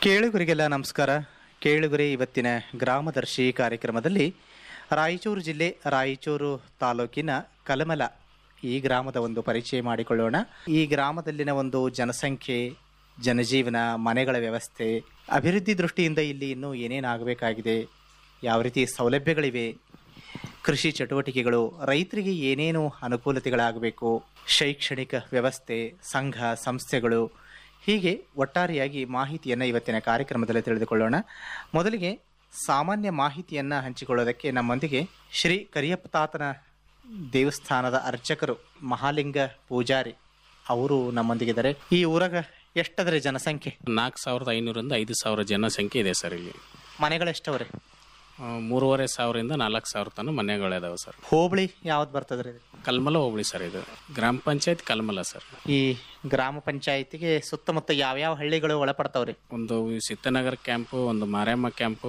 ಕೇಳುಗರಿಗೆಲ್ಲ ನಮಸ್ಕಾರ ಕೇಳುಗರೆ ಇವತ್ತಿನ ಗ್ರಾಮದರ್ಶಿ ಕಾರ್ಯಕ್ರಮದಲ್ಲಿ ರಾಯಚೂರು ಜಿಲ್ಲೆ ರಾಯಚೂರು ತಾಲೂಕಿನ ಕಲಮಲ ಈ ಗ್ರಾಮದ ಒಂದು ಪರಿಚಯ ಮಾಡಿಕೊಳ್ಳೋಣ ಈ ಗ್ರಾಮದಲ್ಲಿನ ಒಂದು ಜನಸಂಖ್ಯೆ ಜನಜೀವನ ಮನೆಗಳ ವ್ಯವಸ್ಥೆ ಅಭಿವೃದ್ಧಿ ದೃಷ್ಟಿಯಿಂದ ಇಲ್ಲಿ ಇನ್ನೂ ಏನೇನಾಗಬೇಕಾಗಿದೆ ಯಾವ ರೀತಿ ಸೌಲಭ್ಯಗಳಿವೆ ಕೃಷಿ ಚಟುವಟಿಕೆಗಳು ರೈತರಿಗೆ ಏನೇನು ಅನುಕೂಲತೆಗಳಾಗಬೇಕು ಶೈಕ್ಷಣಿಕ ವ್ಯವಸ್ಥೆ ಸಂಘ ಸಂಸ್ಥೆಗಳು ಹೀಗೆ ಒಟ್ಟಾರೆಯಾಗಿ ಮಾಹಿತಿಯನ್ನು ಇವತ್ತಿನ ಕಾರ್ಯಕ್ರಮದಲ್ಲಿ ತಿಳಿದುಕೊಳ್ಳೋಣ ಮೊದಲಿಗೆ ಸಾಮಾನ್ಯ ಮಾಹಿತಿಯನ್ನು ಹಂಚಿಕೊಳ್ಳೋದಕ್ಕೆ ನಮ್ಮೊಂದಿಗೆ ಶ್ರೀ ಕರಿಯಪ್ಪ ತಾತನ ದೇವಸ್ಥಾನದ ಅರ್ಚಕರು ಮಹಾಲಿಂಗ ಪೂಜಾರಿ ಅವರು ನಮ್ಮೊಂದಿಗಿದ್ದಾರೆ ಈ ಊರಾಗ ಎಷ್ಟದರ ಜನಸಂಖ್ಯೆ ನಾಲ್ಕು ಸಾವಿರದ ಐನೂರಿಂದ ಐದು ಸಾವಿರ ಜನಸಂಖ್ಯೆ ಇದೆ ಸರ್ ಇಲ್ಲಿ ಮನೆಗಳೆಷ್ಟವ್ರಿ ಆ, ಮೂರುವರೆ ಸಾವಿರದಿಂದ ನಾಲ್ಕು ಸಾವಿರ ತನಕ ಮನೆಗಳಿದಾವೆ ಸರ್ ಹೋಬಳಿ ಯಾವ್ದು ಬರ್ತದ್ರಿ ಕಲ್ಮಲ ಹೋಬಳಿ ಸರ್ ಇದು ಗ್ರಾಮ ಪಂಚಾಯತ್ ಕಲ್ಮಲ ಸರ್ ಈ ಗ್ರಾಮ ಪಂಚಾಯತಿಗೆ ಸುತ್ತಮುತ್ತ ಯಾವ್ಯಾವ ಹಳ್ಳಿಗಳು ಒಳಪಡ್ತಾವ್ರಿ ಒಂದು ಸಿದ್ದನಗರ ಕ್ಯಾಂಪು ಒಂದು ಮಾರಮ್ಮ ಕ್ಯಾಂಪು